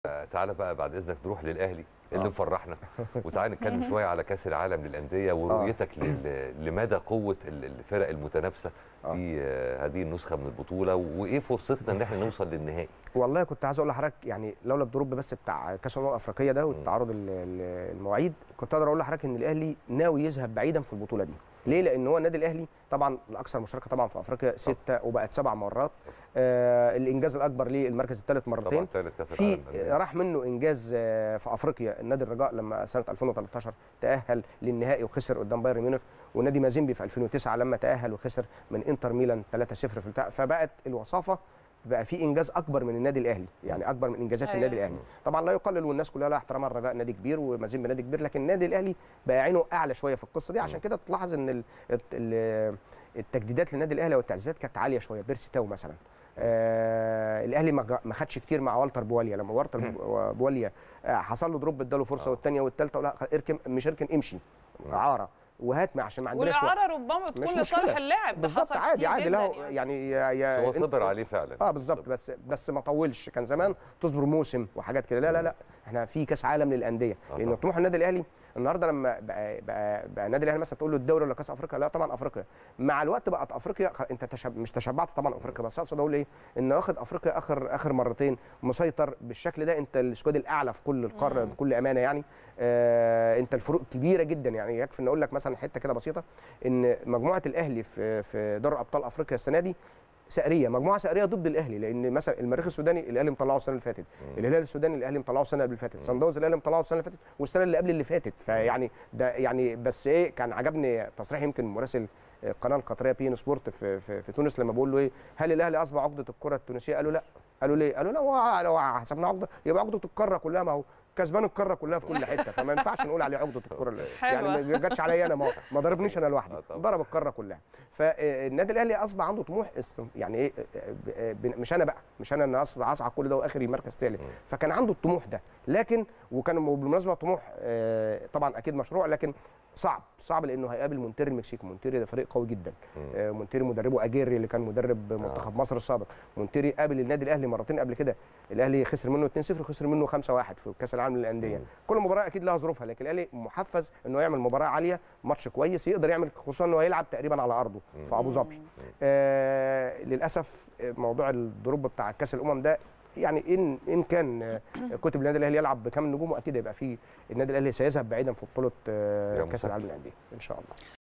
تعالى بقى بعد اذنك نروح للاهلي اللي آه. مفرحنا وتعالى نتكلم شويه على كاس العالم للانديه ورؤيتك لل- لمدى قوه ال- الفرق المتنافسه آه. في آه، هذه النسخه من البطوله وايه فرصتنا ان احنا نوصل للنهائي والله كنت عايز اقول لحضرتك يعني لولا الدروب بس بتاع كاس الامم الافريقيه ده والتعارض ال- ال- المواعيد كنت اقدر اقول لحضرتك ان الاهلي ناوي يذهب بعيدا في البطوله دي ليه لان هو النادي الاهلي طبعا الاكثر مشاركه طبعا في افريقيا سته وبقت سبع مرات آه الانجاز الاكبر ليه المركز الثالث مرتين طبعا ثالث كاس في العالم للأندية. راح منه انجاز آه، في افريقيا النادي الرجاء لما سنه 2013 تاهل للنهائي وخسر قدام بايرن ميونخ ونادي مازيمبي في 2009 لما تاهل وخسر من انتر ميلان 3-0 في البتاع فبقت الوصافه بقى في انجاز اكبر من النادي الاهلي يعني اكبر من انجازات أيوة. النادي الاهلي طبعا لا يقلل والناس كلها لها احترامها الرجاء نادي كبير ومازيمبي نادي كبير لكن النادي الاهلي بقى عينه اعلى شويه في القصه دي عشان كده تلاحظ ان ال- ال- التجديدات للنادي الاهلي والتعزيزات كانت عاليه شويه بيرسي تاو مثلا آه الاهلي ما جا- ما خدش كتير مع والتر بواليا لما والتر بو- بواليا آه حصل له دروب اداله فرصه والثانيه والثالثه ولا اركن مش اركن امشي اعاره وهات ما عشان ما عندناش وقت. والاعاره ربما مش تكون مشكلة. لصالح اللاعب ده بالظبط حصل عادي كتير عادي جداً له يعني. يعني يا يا هو أنت- صبر عليه فعلا اه بالظبط بس بس ما طولش كان زمان تصبر موسم وحاجات كده لا لا لا احنا في كاس عالم للانديه آه لان طبعا. طموح النادي الاهلي النهارده لما بقى بقى, بقى النادي الاهلي مثلا تقول له الدوري ولا كاس افريقيا لا طبعا افريقيا مع الوقت بقت افريقيا خ- انت تشب... مش تشبعت طبعا افريقيا بس اقصد اقول ايه ان واخد افريقيا اخر اخر مرتين مسيطر بالشكل ده انت السكواد الاعلى في كل القاره مم. بكل امانه يعني آه انت الفروق كبيره جدا يعني يكفي ان اقول لك مثلا حته كده بسيطه ان مجموعه الاهلي في في دوري ابطال افريقيا السنه دي سقريه مجموعه سقريه ضد الاهلي لان مثلا المريخ السوداني الاهلي مطلعه السنه اللي فاتت الهلال السوداني الاهلي مطلعه السنه اللي فاتت صن داونز الاهلي مطلعه السنه اللي فاتت والسنه اللي قبل اللي فاتت فيعني ده يعني بس ايه كان عجبني تصريح يمكن مراسل القناه القطريه بي ان سبورت في, في, في تونس لما بقول له ايه هل الاهلي اصبح عقده الكره التونسيه قالوا لا قالوا ليه قالوا لا هو لو حسبنا عقده يبقى عقده القاره كلها ما هو كسبان القاره كلها في كل حته فما ينفعش نقول عليه عقده الكره يعني حلوة. ما جاتش عليا انا ما ما ضربنيش انا لوحدي آه طبعا. ضرب القاره كلها فالنادي الاهلي اصبح عنده طموح است- يعني ايه ب- ب- مش انا بقى مش انا اللي أص- اصعد كل ده واخري مركز ثالث فكان عنده الطموح ده لكن وكان بالمناسبه طموح آه، طبعا اكيد مشروع لكن صعب صعب لانه هيقابل مونتيري المكسيكي مونتيري ده فريق قوي جدا آه، مونتيري مدربه اجيري اللي كان مدرب منتخب مصر السابق مونتيري قابل النادي الاهلي مرتين قبل كده الاهلي خسر منه 2-0 وخسر منه 5-1 في كاس العالم للانديه كل مباراه اكيد لها ظروفها لكن الاهلي محفز انه يعمل مباراه عاليه ماتش كويس يقدر يعمل خصوصا انه هيلعب تقريبا على ارضه في ابو ظبي آه للاسف آه، موضوع الدروب بتاع كاس الامم ده يعني ان ان كان آه، كتب النادي الاهلي يلعب بكام نجوم اكيد هيبقى فيه النادي الاهلي سيذهب بعيدا في بطوله آه، يا كاس مسهل. العالم للانديه ان شاء الله